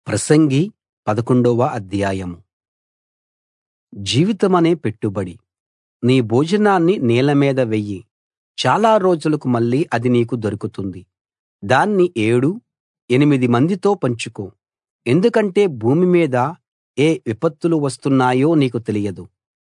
ప్రసంగి పదకొండవ అధ్యాయం జీవితమనే పెట్టుబడి నీ భోజనాన్ని నీళ్ల మీద వెయ్యి చాలా రోజులకు మళ్ళీ అది నీకు దొరుకుతుంది దాన్ని ఏడు ఎనిమిది మందితో పంచుకో ఎందుకంటే భూమి మీద ఏ విపత్తులు వస్తున్నాయో నీకు తెలియదు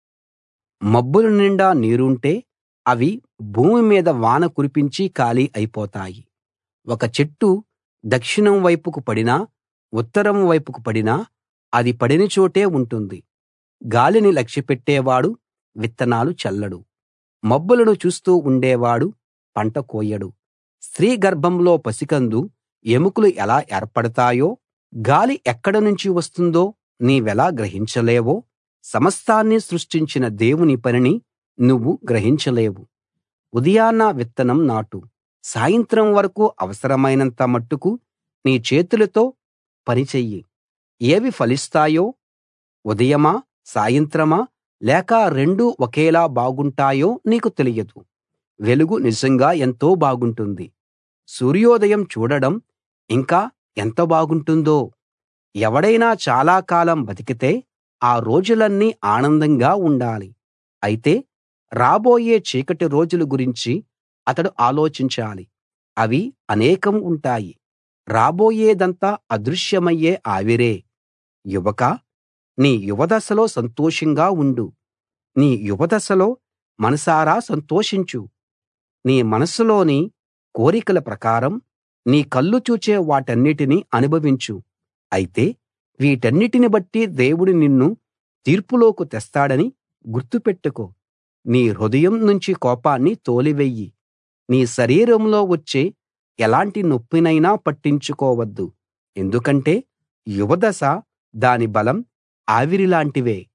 మబ్బుల నిండా నీరుంటే అవి భూమి మీద వాన కురిపించి ఖాళీ అయిపోతాయి ఒక చెట్టు దక్షిణం వైపుకు పడినా ఉత్తరం వైపుకు పడినా అది పడిన చోటే ఉంటుంది గాలిని లక్ష్యపెట్టేవాడు విత్తనాలు చల్లడు మబ్బులను చూస్తూ ఉండేవాడు పంట కోయడు స్త్రీ గర్భంలో పసికందు ఎముకలు ఎలా ఏర్పడతాయో గాలి ఎక్కడ నుంచి వస్తుందో నీవెలా గ్రహించలేవో సమస్తాన్నీ సృష్టించిన దేవుని పనిని నువ్వు గ్రహించలేవు ఉదయాన విత్తనం నాటు సాయంత్రం వరకు అవసరమైనంత మట్టుకు నీ చేతులతో పని చెయ్యి ఏవి ఫలిస్తాయో ఉదయమా సాయంత్రమా లేక రెండూ ఒకేలా బాగుంటాయో నీకు తెలియదు వెలుగు నిజంగా ఎంతో బాగుంటుంది సూర్యోదయం చూడడం ఇంకా ఎంత బాగుంటుందో ఎవడైనా చాలా కాలం బతికితే ఆ రోజులన్నీ ఆనందంగా ఉండాలి అయితే రాబోయే చీకటి రోజుల గురించి అతడు ఆలోచించాలి అవి అనేకం ఉంటాయి రాబోయేదంతా అదృశ్యమయ్యే ఆవిరే యువకా నీ యువదశలో సంతోషంగా ఉండు నీ యువదశలో మనసారా సంతోషించు నీ మనస్సులోని కోరికల ప్రకారం నీ కళ్ళు చూచే వాటన్నిటినీ అనుభవించు అయితే వీటన్నిటిని బట్టి దేవుడు నిన్ను తీర్పులోకి తెస్తాడని గుర్తు పెట్టుకో నీ హృదయం నుంచి కోపాన్ని తోలివెయ్యి నీ శరీరంలో వచ్చే ఎలాంటి నొప్పినైనా పట్టించుకోవద్దు ఎందుకంటే యువదశ దాని బలం ఆవిరిలాంటివే